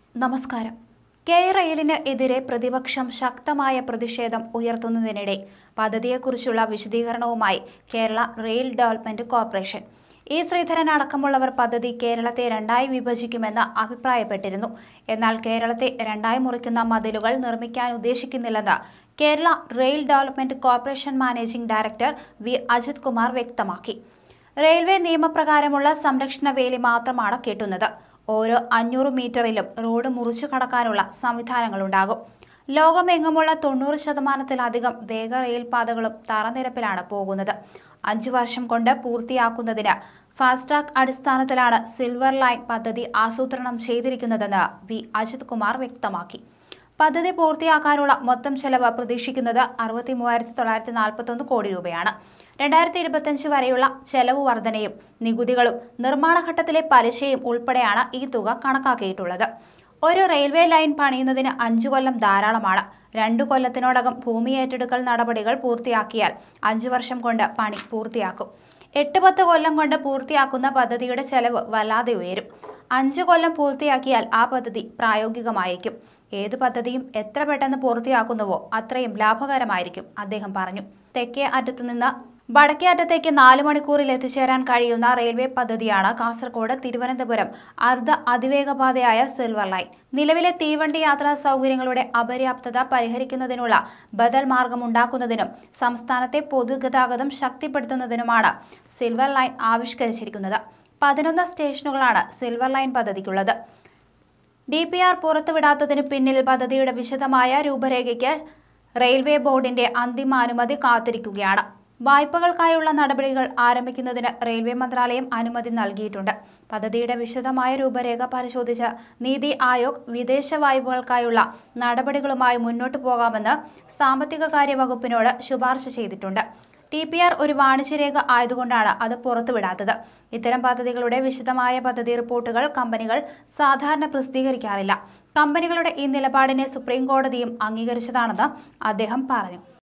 നമസ്കാരം കെ റെയിലിന് എതിരെ പ്രതിപക്ഷം ശക്തമായ പ്രതിഷേധം ഉയർത്തുന്നതിനിടെ പദ്ധതിയെക്കുറിച്ചുള്ള വിശദീകരണവുമായി Kerala rail development corporation E Sreedharan അടക്കമുള്ളവർ പദ്ധതി കേരളത്തെ രണ്ടായി വിഭജിക്കുമെന്ന് അഭിപ്രായപ്പെട്ടിരുന്നു എന്നാൽ കേരളത്തെ രണ്ടായി മുറിക്കുന്ന മതിലുകൾ നിർമ്മിക്കാൻ ഉദ്ദേശിക്കുന്നില്ലെന്ന് Kerala rail development corporation managing director V Ajith Kumar വ്യക്തമാക്കി റെയിൽവേ നിയമപ്രകാരമുള്ള സംരക്ഷണ വേലി മാത്രമാണ് കെട്ടുന്നത് ഓരോ അഞ്ഞൂറ് മീറ്ററിലും റോഡ് മുറിച്ചു കടക്കാനുള്ള സംവിധാനങ്ങളുണ്ടാകും ലോകമെങ്ങുമുള്ള തൊണ്ണൂറ് ശതമാനത്തിലധികം വേഗ റെയിൽ പാതകളും തറനിരപ്പിലാണ് പോകുന്നത് അഞ്ചു വർഷം കൊണ്ട് പൂർത്തിയാക്കുന്നതിന് ഫാസ്റ്റ് ട്രാക്ക് അടിസ്ഥാനത്തിലാണ് സിൽവർ ലൈൻ പദ്ധതി ആസൂത്രണം ചെയ്തിരിക്കുന്നതെന്ന് വി അജിത് കുമാർ വ്യക്തമാക്കി പദ്ധതി പൂർത്തിയാക്കാനുള്ള മൊത്തം ചെലവ് പ്രതീക്ഷിക്കുന്നത് അറുപത്തി മൂവായിരത്തി തൊള്ളായിരത്തി നാൽപ്പത്തൊന്ന് കോടി രൂപയാണ് രണ്ടായിരത്തി ഇരുപത്തഞ്ച് വരെയുള്ള ചെലവ് വർധനയും നികുതികളും നിർമ്മാണഘട്ടത്തിലെ പലിശയും ഉൾപ്പെടെയാണ് ഈ തുക കണക്കാക്കിയിട്ടുള്ളത് ഒരു റെയിൽവേ ലൈൻ പണിയുന്നതിന് അഞ്ചു കൊല്ലം ധാരാളമാണ് രണ്ടു കൊല്ലത്തിനോടകം ഭൂമി ഏറ്റെടുക്കൽ നടപടികൾ പൂർത്തിയാക്കിയാൽ അഞ്ചു വർഷം കൊണ്ട് പണി പൂർത്തിയാക്കും എട്ട് പത്ത് കൊല്ലം കൊണ്ട് പൂർത്തിയാക്കുന്ന പദ്ധതിയുടെ ചെലവ് വല്ലാതെ ഉയരും അഞ്ച് കൊല്ലം പൂർത്തിയാക്കിയാൽ ആ പദ്ധതി പ്രായോഗികമായിരിക്കും ഏത് പദ്ധതിയും എത്ര പെട്ടെന്ന് പൂർത്തിയാക്കുന്നുവോ അത്രയും ലാഭകരമായിരിക്കും അദ്ദേഹം പറഞ്ഞു തെക്കേ അറ്റത്തുനിന്ന് വടക്കേ അറ്റത്തേക്ക് നാല് മണിക്കൂറിൽ എത്തിച്ചേരാൻ കഴിയുന്ന റെയിൽവേ പദ്ധതിയാണ് കാസർഗോഡ് തിരുവനന്തപുരം അർദ്ധ അതിവേഗപാതയായ സിൽവർ ലൈൻ നിലവിലെ തീവണ്ടി യാത്രാ സൗകര്യങ്ങളുടെ അപര്യാപ്തത പരിഹരിക്കുന്നതിനുള്ള ബദൽ മാർഗമുണ്ടാക്കുന്നതിനും സംസ്ഥാനത്തെ പൊതുഗതാഗതം ശക്തിപ്പെടുത്തുന്നതിനുമാണ് സിൽവർ ലൈൻ ആവിഷ്കരിച്ചിരിക്കുന്നത് പതിനൊന്ന് സ്റ്റേഷനുകളാണ് സിൽവർ ലൈൻ പദ്ധതിക്കുള്ളത് ഡി പി ആർ പുറത്തുവിടാത്തതിനു പിന്നിൽ പദ്ധതിയുടെ വിശദമായ രൂപരേഖയ്ക്ക് റെയിൽവേ ബോർഡിന്റെ അന്തിമ അനുമതി കാത്തിരിക്കുകയാണ് വായ്പകൾക്കായുള്ള നടപടികൾ ആരംഭിക്കുന്നതിന് റെയിൽവേ മന്ത്രാലയം അനുമതി നൽകിയിട്ടുണ്ട് പദ്ധതിയുടെ വിശദമായ രൂപരേഖ പരിശോധിച്ച നീതി ആയോഗ് വിദേശ വായ്പകൾക്കായുള്ള നടപടികളുമായി മുന്നോട്ടു പോകാമെന്ന് സാമ്പത്തിക കാര്യ വകുപ്പിനോട് ശുപാർശ ചെയ്തിട്ടുണ്ട് ടി പി ആർ ഒരു വാണിജ്യരേഖ ആയതുകൊണ്ടാണ് അത് പുറത്തുവിടാത്തത് ഇത്തരം പദ്ധതികളുടെ വിശദമായ പദ്ധതി റിപ്പോർട്ടുകൾ കമ്പനികൾ സാധാരണ പ്രസിദ്ധീകരിക്കാറില്ല കമ്പനികളുടെ ഈ നിലപാടിനെ സുപ്രീം കോടതിയും അംഗീകരിച്ചതാണെന്ന് അദ്ദേഹം പറഞ്ഞു